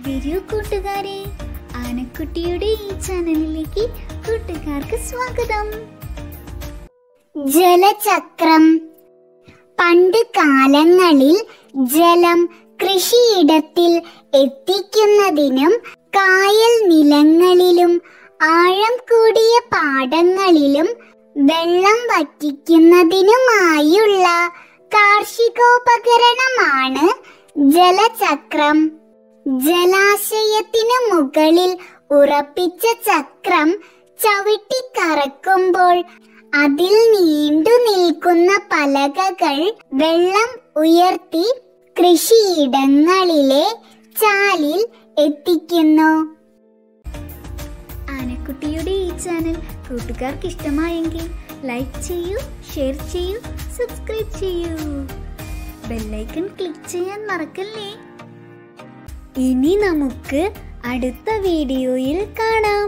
വരൂ കൂട്ടുകാരെ ആനക്കുട്ടിയുടെ ഈ ചാനലിലേക്ക് കൂട്ടുകാർക്ക് സ്വാഗതം ജലചക്രം പണ്ട് കാലങ്ങളിൽ ജലം കൃഷിയിടത്തിൽ എത്തിക്കുന്നതിനും കായൽ നിലങ്ങളിലും ആഴം കൂടിയ പാടങ്ങളിലും വെള്ളം വറ്റിക്കുന്നതിനുമായുള്ള കാർഷികോപകരണമാണ് ജലചക്രം ജലാശയത്തിനു മുകളിൽ ഉറപ്പിച്ച ചക്രം ചവിട്ടിക്കറക്കുമ്പോൾ അതിൽ നീണ്ടു നിൽക്കുന്ന പലകകൾ വെള്ളം ഉയർത്തി കൃഷിയിടങ്ങളിലെ ചാലിൽ എത്തിക്കുന്നു ആനക്കുട്ടിയുടെ ഈ ചാനൽ കൂട്ടുകാർക്ക് ഇഷ്ടമായെങ്കിൽ ലൈക്ക് ചെയ്യൂ ഷെയർ ചെയ്യൂ സബ്സ്ക്രൈബ് ചെയ്യൂ ബെല്ലൈക്കൺ ക്ലിക്ക് ചെയ്യാൻ മറക്കല്ലേ ഇനി നമുക്ക് അടുത്ത വീഡിയോയിൽ കാണാം